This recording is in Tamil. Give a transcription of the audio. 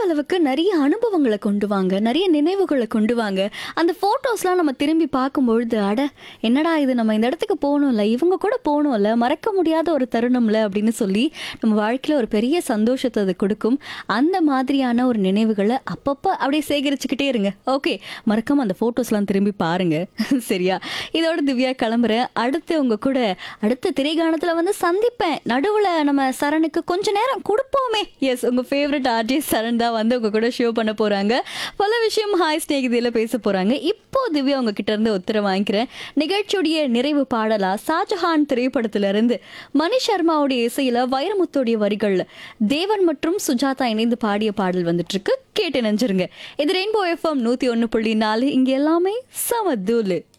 அளவுக்கு நிறைய அனுபவங்களை கொண்டு வாங்க நிறைய நினைவுகளை கொண்டு வாங்க அந்த ஃபோட்டோஸ்லாம் நம்ம திரும்பி பார்க்கும்பொழுது அட என்னடா இது நம்ம இந்த இடத்துக்கு போகணும்ல இவங்க கூட போகணும்ல மறக்க முடியாத ஒரு தருணம்ல அப்படின்னு சொல்லி நம்ம வாழ்க்கையில் ஒரு பெரிய சந்தோஷத்தை அது கொடுக்கும் அந்த மாதிரியான ஒரு நினைவுகளை அப்பப்போ அப்படியே சேகரிச்சுக்கிட்டே இருங்க ஓகே மறக்காம அந்த ஃபோட்டோஸ்லாம் திரும்பி பாருங்க சரியா இதோட திவ்யா கிளம்புறேன் அடுத்து உங்க கூட அடுத்த திரைகாணத்தில் வந்து சந்திப்பேன் நடுவில் நம்ம சரணுக்கு கொஞ்ச நேரம் கொடுப்போமே எஸ் உங்க ஃபேவரட் ஆர்ஜே சரண் தான் வந்து உங்க கூட ஷோ பண்ண போறாங்க பல விஷயம் ஹாய் ஸ்நேகிதியில் பேச போறாங்க இப்போ திவ்யா உங்ககிட்ட இருந்து உத்தரவு வாங்கிக்கிறேன் நிகழ்ச்சியுடைய நிறைவு பாடலா ஷாஜஹான் திரைப்படத்துல இருந்து மணி சர்மாவுடைய இசையில வைரமுத்தோடைய வரிகள்ல தேவன் மற்றும் சுஜாதா இணைந்து பாடிய பாடல் வந்துட்டு இருக்கு கேட்டு நினைஞ்சிருங்க இது ரெயின்போ எஃப்எம் நூத்தி ஒன்னு புள்ளி நாலு இங்க எல்லாமே சமதூலு